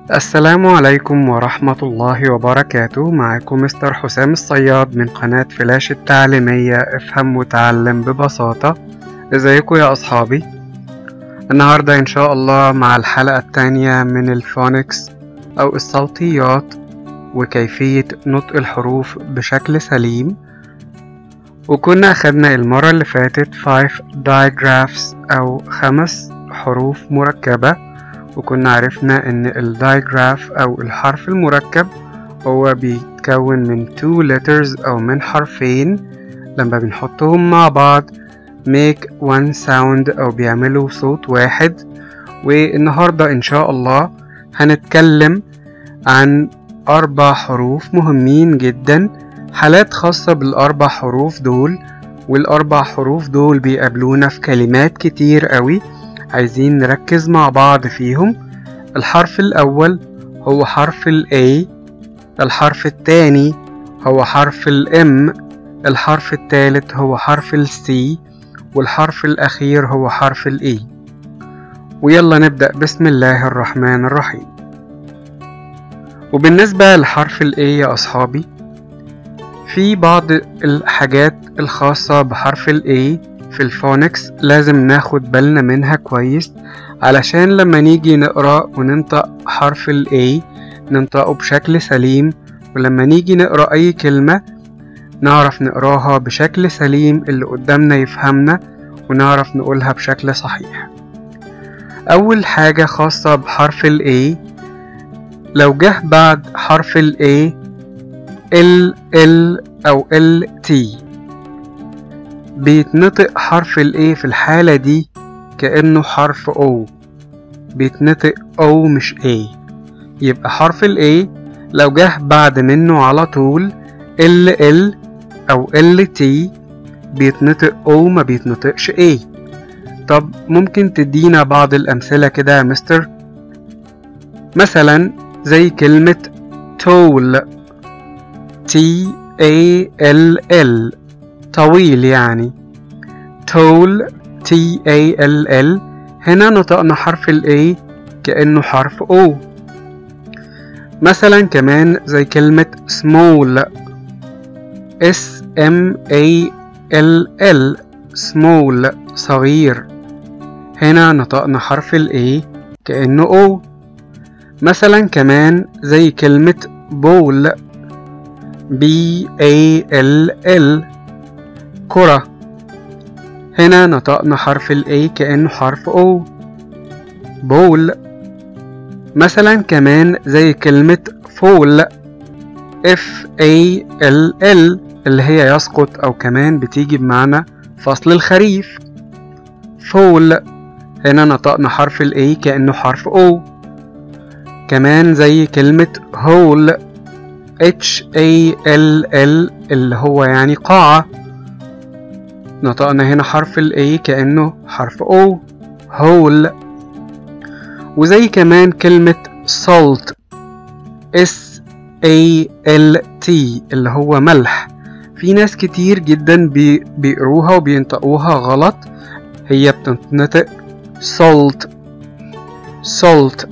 السلام عليكم ورحمة الله وبركاته معكم مستر حسام الصياد من قناة فلاش التعليمية افهم وتعلم ببساطة ازيكم يا أصحابي النهاردة إن شاء الله مع الحلقة التانية من الفونكس أو الصوتيات وكيفية نطق الحروف بشكل سليم وكنا أخدنا المرة اللي فاتت 5 digraphs أو خمس حروف مركبة وكنا عرفنا إن الدايجراف أو الحرف المركب هو بيتكون من two letters أو من حرفين لما بنحطهم مع بعض make one sound أو بيعملوا صوت واحد والنهاردة إن شاء الله هنتكلم عن أربع حروف مهمين جدا حالات خاصة بالأربع حروف دول والأربع حروف دول بيقابلونا في كلمات كتير قوي عايزين نركز مع بعض فيهم الحرف الأول هو حرف ال A الحرف التاني هو حرف ال M الحرف التالت هو حرف ال C والحرف الأخير هو حرف ال E ويلا نبدأ بسم الله الرحمن الرحيم وبالنسبة لحرف ال A يا أصحابي في بعض الحاجات الخاصة بحرف ال A في الفونكس لازم ناخد بالنا منها كويس علشان لما نيجي نقرأ وننطق حرف ال A ننطقه بشكل سليم ولما نيجي نقرأ أي كلمة نعرف نقراها بشكل سليم اللي قدامنا يفهمنا ونعرف نقولها بشكل صحيح أول حاجة خاصة بحرف ال A لو جه بعد حرف ال A ال ال أو ال T بيتنطق حرف ال A في الحالة دي كأنه حرف O بيتنطق O مش A يبقى حرف ال A لو جه بعد منه على طول ال L أو ال T بيتنطق O ما بيتنطقش A طب ممكن تدينا بعض الأمثلة كده يا مستر مثلا زي كلمة تول T A L L طويل يعني tall T A L L هنا نطقنا حرف ال A كأنه حرف O مثلا كمان زي كلمة small S M A L L small صغير هنا نطقنا حرف ال A كأنه O مثلا كمان زي كلمة بول B A L L كرة هنا نطقنا حرف ال A كأنه حرف O بول مثلا كمان زي كلمة فول F A L L اللي هي يسقط أو كمان بتيجي بمعنى فصل الخريف فول هنا نطقنا حرف ال A كأنه حرف O كمان زي كلمة هول H A L L اللي هو يعني قاعة نطقنا هنا حرف ال A كأنه حرف O هول وزي كمان كلمة salt S A L T اللي هو ملح في ناس كتير جدا بي بيقروها وبينطقوها غلط هي بتنطق salt salt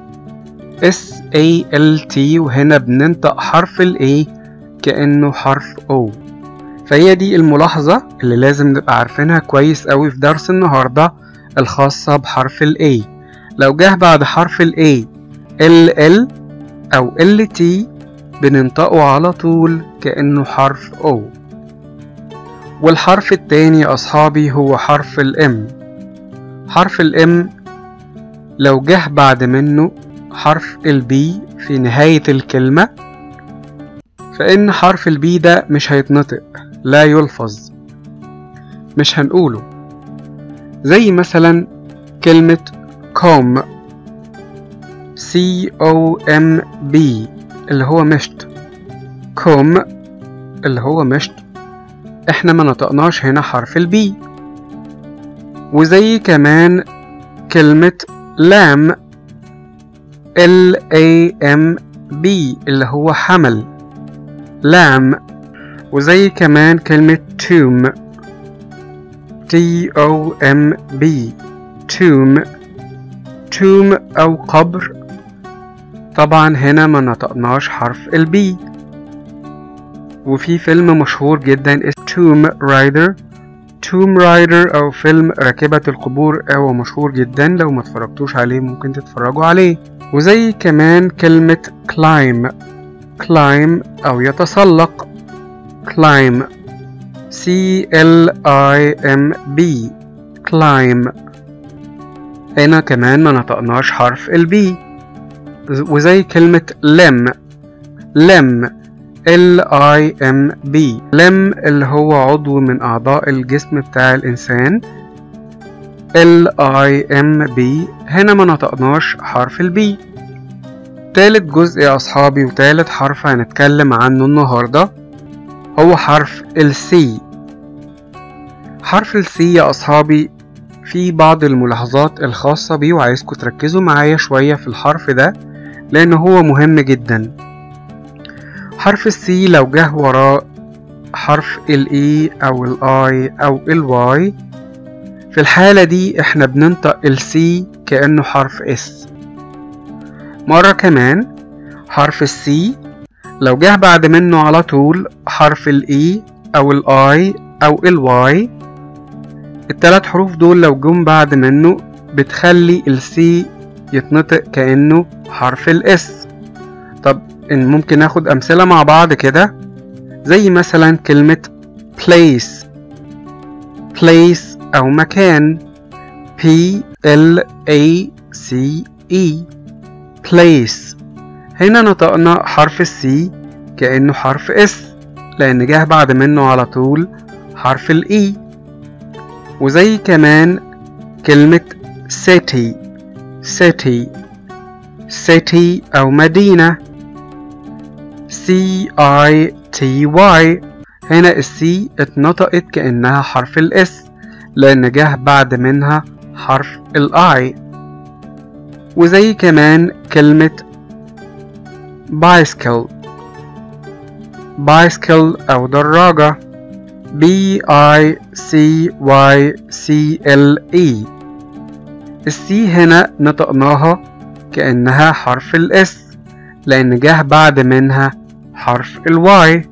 S A L T وهنا بننطق حرف ال A كأنه حرف O فهي دي الملاحظة اللي لازم نبقى عارفينها كويس أوي في درس النهاردة الخاصة بحرف ال A لو جه بعد حرف ال A ال L أو ال T بننطقه على طول كأنه حرف O والحرف التاني يا أصحابي هو حرف ال M حرف ال M لو جه بعد منه حرف ال B في نهاية الكلمة فإن حرف ال B ده مش هيتنطق لا يلفظ مش هنقوله زي مثلا كلمة كوم C O M B اللي هو مشت كوم اللي هو مشت احنا ما نطقناش هنا حرف البي وزي كمان كلمة لام L A M B اللي هو حمل لام وزي كمان كلمة tomb T O M B tomb tomb أو قبر طبعا هنا ما نطقناش حرف البي وفي فيلم مشهور جدا اسمه توم رايدر توم رايدر او فيلم راكبة القبور هو مشهور جدا لو ما اتفرجتوش عليه ممكن تتفرجوا عليه وزي كمان كلمة climb climb او يتسلق climb C L I M B climb هنا كمان ما نطقناش حرف البي وزي كلمة لم لم L I M B لم اللي هو عضو من أعضاء الجسم بتاع الإنسان L I M B هنا ما نطقناش حرف البي تالت جزء يا أصحابي وتالت حرف هنتكلم عنه النهاردة هو حرف السي حرف السي يا أصحابي في بعض الملاحظات الخاصة بيه وعايزكم تركزوا معايا شوية في الحرف ده لأن هو مهم جدا حرف السي لو جه وراه حرف الاي او الاي او الواي في الحالة دي احنا بننطق السي كأنه حرف اس مرة كمان حرف السي لو جه بعد منه على طول حرف الاي او الاي او الواي التلات حروف دول لو جم بعد منه بتخلي السي يتنطق كأنه حرف الاس طب إن ممكن ناخد أمثلة مع بعض كده زي مثلا كلمة place place أو مكان P L A C E place هنا نطقنا حرف السي كأنه حرف اس لأن جه بعد منه على طول حرف الإي وزي كمان كلمة city city city أو مدينة C I T Y هنا السي اتنطقت كأنها حرف الاس لأن جه بعد منها حرف الاي وزي كمان كلمة bicycle bicycle أو دراجة B I C Y C L E السي هنا نطقناها كأنها حرف الاس لأن جه بعد منها حرف الواي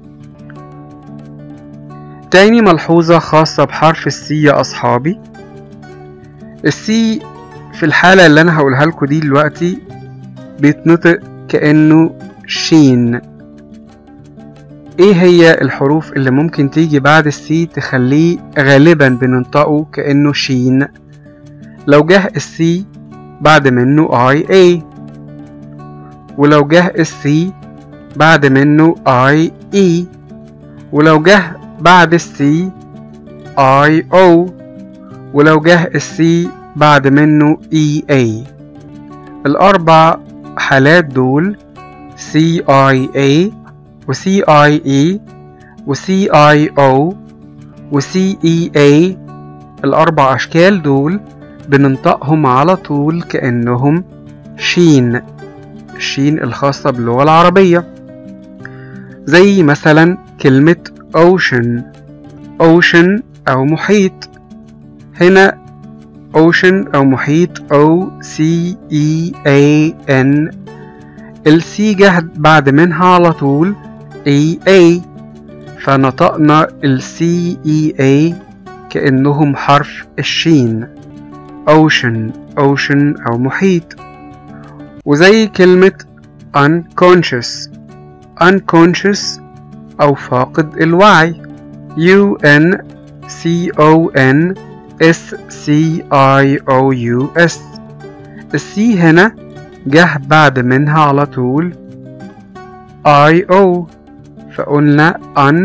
تاني ملحوظة خاصة بحرف السي يا أصحابي السي في الحالة اللي أنا هقولها لكم دي دلوقتي بيتنطق كأنه شين ايه هي الحروف اللي ممكن تيجي بعد السي تخليه غالبا بننطقه كأنه شين لو جه السي بعد منه اي اي ولو جه السي بعد منه اي اي ولو جه بعد السي اي او ولو جه السي بعد منه اي اي الاربع حالات دول سي اي اي وسي اي اي وسي اي او وسي اي اي الاربع اشكال دول بننطقهم على طول كانهم شين الشين الخاصة باللغة العربية زي مثلا كلمة ocean ocean أو محيط هنا ocean أو محيط O C E A N السي جه بعد منها على طول A A فنطقنا ال C E A كأنهم حرف الشين ocean ocean أو محيط وزي كلمة unconscious unconscious أو فاقد الوعي U N C O N S C I O U S السي هنا جه بعد منها على طول I O فقلنا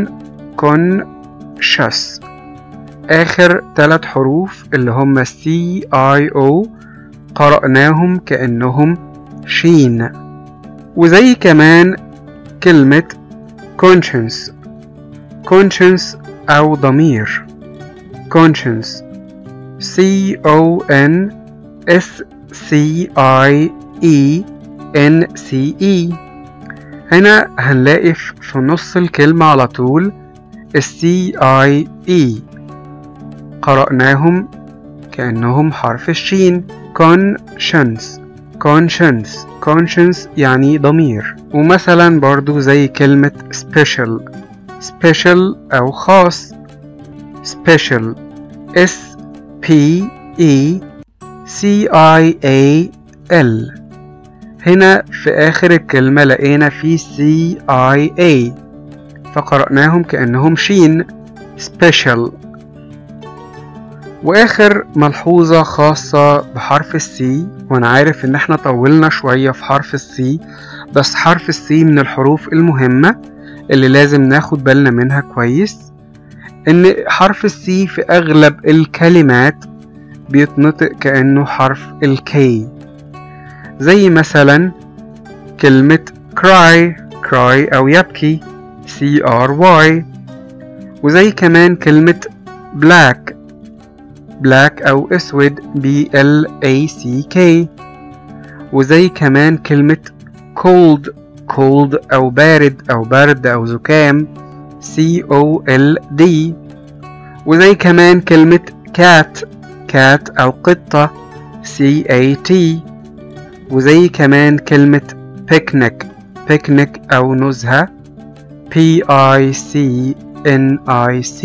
unconscious آخر ثلاث حروف اللي هما C I O قرأناهم كأنهم شين وزي كمان كلمة conscience conscience أو ضمير conscience C O N S C I E N C E هنا هنلاقي في نص الكلمة على طول ال C I E قرأناهم كأنهم حرف الشين conscience conscience conscience يعني ضمير ومثلا برضو زي كلمة special special أو خاص special S P E C I A L هنا في آخر الكلمة لقينا في C I A فقرأناهم كأنهم شين special واخر ملحوظة خاصة بحرف السي وانا عارف ان احنا طولنا شوية في حرف السي بس حرف السي من الحروف المهمة اللي لازم ناخد بالنا منها كويس ان حرف السي في اغلب الكلمات بيتنطق كأنه حرف الكي زي مثلا كلمة cry cry او يبكي C R Y وزي كمان كلمة black black أو أسود B L A C K وزي كمان كلمة cold cold أو بارد أو برد أو زكام C O L D وزي كمان كلمة cat cat أو قطة C A T وزي كمان كلمة picnic picnic أو نزهة P I C N I C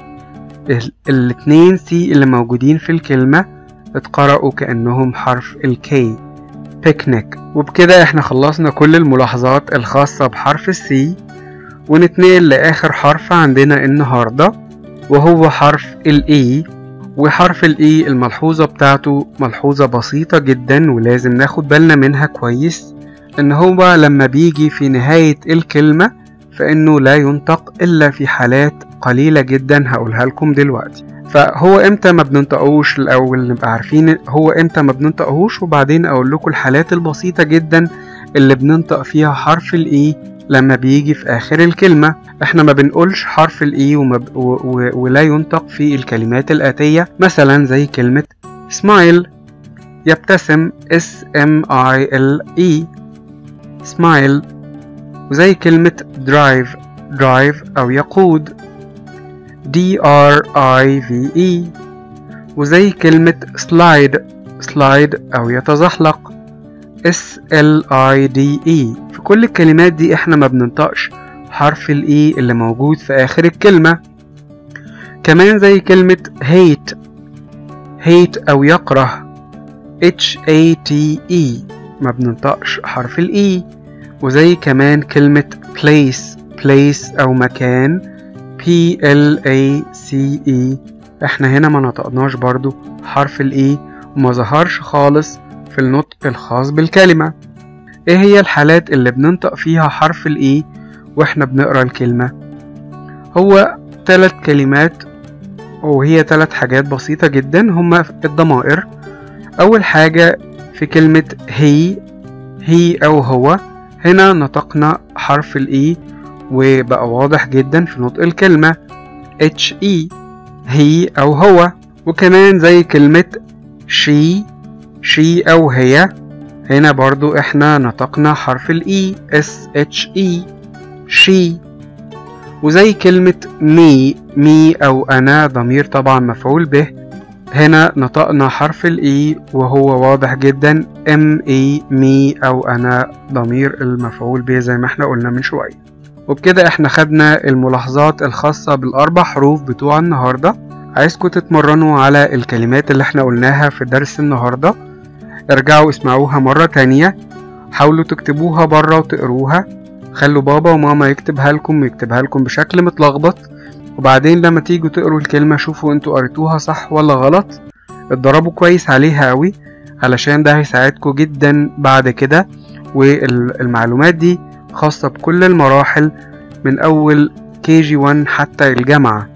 الاتنين سي اللي موجودين في الكلمة اتقرأوا كأنهم حرف الكي بيكنيك وبكده احنا خلصنا كل الملاحظات الخاصة بحرف السي ونتنقل لآخر حرف عندنا النهاردة وهو حرف الاي وحرف الاي الملحوظة بتاعته ملحوظة بسيطة جدا ولازم ناخد بالنا منها كويس ان هو لما بيجي في نهاية الكلمة فانه لا ينطق الا في حالات قليلة جدا هقولها لكم دلوقتي فهو امتى ما بننطقوش الاول نبقى عارفين هو امتى ما بننطقهوش وبعدين اقول لكم الحالات البسيطة جدا اللي بننطق فيها حرف الاي لما بيجي في اخر الكلمة احنا ما بنقولش حرف الاي وما ب... و... و... ولا ينطق في الكلمات الاتية مثلا زي كلمة smile يبتسم S M I L E smile وزي كلمة drive drive أو يقود D R I V E وزي كلمة slide slide أو يتزحلق S L I D E في كل الكلمات دي احنا ما بننطقش حرف الاي اللي موجود في آخر الكلمة كمان زي كلمة hate hate أو يكره H A T E ما بننطقش حرف الاي وزي كمان كلمة place place أو مكان P L A C E احنا هنا ما نطقناش برضو حرف الاي وما ظهرش خالص في النطق الخاص بالكلمة ايه هي الحالات اللي بننطق فيها حرف الاي واحنا بنقرا الكلمة هو ثلاث كلمات وهي ثلاث حاجات بسيطة جدا هما الضمائر أول حاجة في كلمة هي هي أو هو هنا نطقنا حرف الإي وبقى واضح جدا في نطق الكلمة اتش اي هي أو هو وكمان زي كلمة شي شي أو هي هنا برضو احنا نطقنا حرف الإي اس اتش اي شي وزي كلمة مي مي أو أنا ضمير طبعا مفعول به هنا نطقنا حرف الإي وهو واضح جدا ام اي مي أو أنا ضمير المفعول به زي ما احنا قلنا من شوية وبكده احنا خدنا الملاحظات الخاصة بالأربع حروف بتوع النهاردة عايزكم تتمرنوا على الكلمات اللي احنا قلناها في درس النهاردة ارجعوا اسمعوها مرة تانية حاولوا تكتبوها برا وتقروها خلوا بابا وماما يكتبها لكم ويكتبها لكم بشكل متلخبط وبعدين لما تيجوا تقروا الكلمة شوفوا انتوا قريتوها صح ولا غلط اتدربوا كويس عليها قوي علشان ده هيساعدكم جدا بعد كده والمعلومات دي خاصة بكل المراحل من أول كي جي 1 حتى الجامعة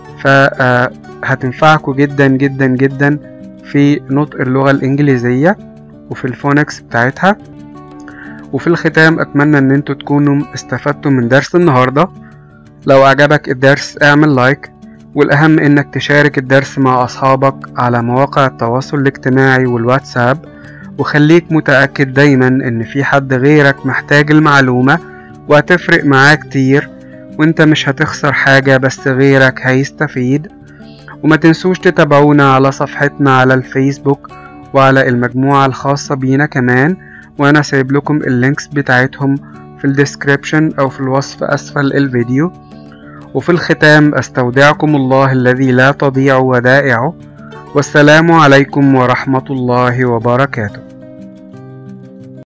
فهتنفعكم جدا جدا جدا في نطق اللغة الإنجليزية وفي الفونكس بتاعتها وفي الختام أتمنى إن انتوا تكونوا استفدتوا من درس النهاردة لو أعجبك الدرس اعمل لايك والأهم إنك تشارك الدرس مع أصحابك على مواقع التواصل الاجتماعي والواتساب وخليك متأكد دايما إن في حد غيرك محتاج المعلومة وهتفرق معاه كتير وانت مش هتخسر حاجة بس غيرك هيستفيد وما تنسوش تتابعونا على صفحتنا على الفيسبوك وعلى المجموعة الخاصة بينا كمان وأنا سايب لكم اللينكس بتاعتهم في الديسكريبشن أو في الوصف أسفل الفيديو وفي الختام أستودعكم الله الذي لا تضيع ودائعه والسلام عليكم ورحمة الله وبركاته